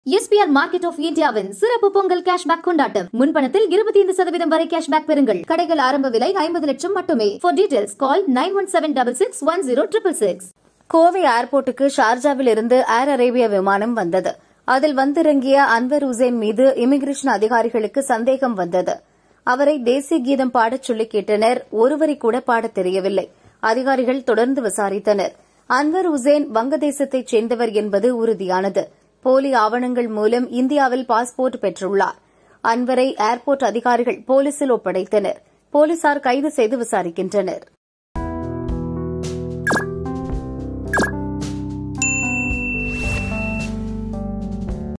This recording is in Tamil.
எஸ்பிஆர் மார்க்கெட் ஆஃப் இந்தியாவின் சிறப்பு பொங்கல் கேஷ்பேக் கொண்டாட்டம் முன்பணத்தில் இருபத்தி ஐந்து சதவீதம் வரை கேஷ்பேக் பெறுங்கள் கடைகள் ஆரம்ப விலை ஐம்பது லட்சம் மட்டுமே for details call nine one seven double six one zero triple six Kovai ஏர்போர்ட்டுக்கு ஷார்ஜாவில் இருந்து ஏர் அரேபியா விமானம் வந்தது அதில் வந்திறங்கிய அன்வர் உசேன் மீது இமிகிரேஷன் அதிகாரிகளுக்கு சந்தேகம் வந்தது அவரை தேசிய கீதம் பாடச் சொல்லி கேட்டனர் ஒருவரை கூட பாடத் தெரியவில்லை அதிகாரிகள் தொடர்ந்து விசாரித்தனர் அன்வர் உசேன் வங்கதேசத்தைச் சேர்ந்தவர் என்பது உறுதியானது போலி ஆவணங்கள் மூலம் இந்தியாவில் பாஸ்போர்ட் பெற்றுள்ளார் அன்வரை ஏர்போர்ட் அதிகாரிகள் போலீசில் ஒப்படைத்தனர் போலீசார் கைது செய்து விசாரிக்கின்றனர்